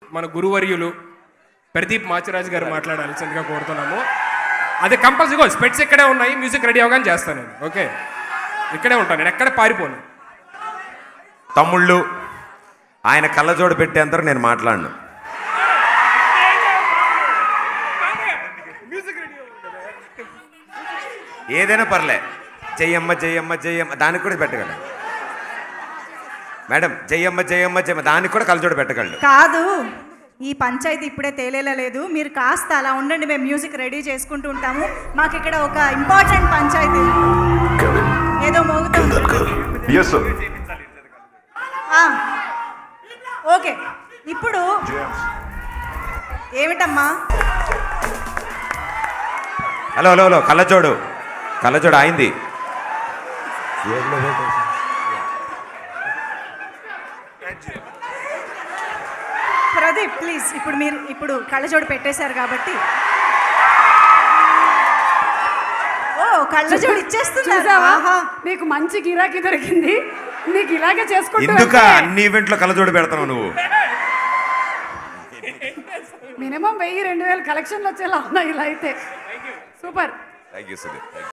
మన గురువర్యులు ప్రదీప్ మాచిరాజు గారు మాట్లాడాల్సిందిగా కోరుతున్నాము అది కంపల్సరీగా స్పెట్స్ ఇక్కడే ఉన్నాయి మ్యూజిక్ రెడీ అవగానే చేస్తాను నేను ఓకే ఇక్కడే ఉంటాను నేను ఎక్కడ పారిపోను తమ్ముళ్ళు ఆయన కళ్ళజోడు పెట్టేంత నేను మాట్లాడను ఏదైనా పర్లే చెయ్యమ్మ చెయ్యమ్మ చెయ్యమ్మ దానికి కూడా పెట్టగలను మేడం చెయ్యమ్మ చెయ్యమ్మ చెయ్యమ్మ దానికి కూడా కళ్ళజోడు పెట్టగలడు కాదు ఈ పంచాయతీ ఇప్పుడే తేలేలా లేదు మీరు కాస్త అలా ఉండండి మేము మ్యూజిక్ రెడీ చేసుకుంటూ ఉంటాము మాకు ఇక్కడ ఒక ఇంపార్టెంట్ పంచాయతీ ఏదో మోగుతుంది ఎస్ సార్ ఆ, ఓకే ఇప్పుడు ఏమిటమ్మా హలో హలో హలో కళ్ళజోడు కళ్ళజోడు ఆయింది ప్రదీప్ ప్లీజ్ ఇప్పుడు మీరు ఇప్పుడు కళ్ళజోడు పెట్టేశారు కాబట్టి ఓ కళ్ళజోడు ఇచ్చేస్తున్నారు చూసావా ఆహా. నీకు మంచి గిరాకీ దొరికింది నీకు ఇలాగే చేసుకుంటూ ఎందుక వెళ్తే అన్ని ఈవెంట్లో కళ్ళజోడు పెడతావు నువ్వు మినిమం వెయ్యి రెండు వేలు కలెక్షన్లు వచ్చేలా ఉన్నాయి ఇలా అయితే సూపర్ థ్యాంక్ యూ సుధీర్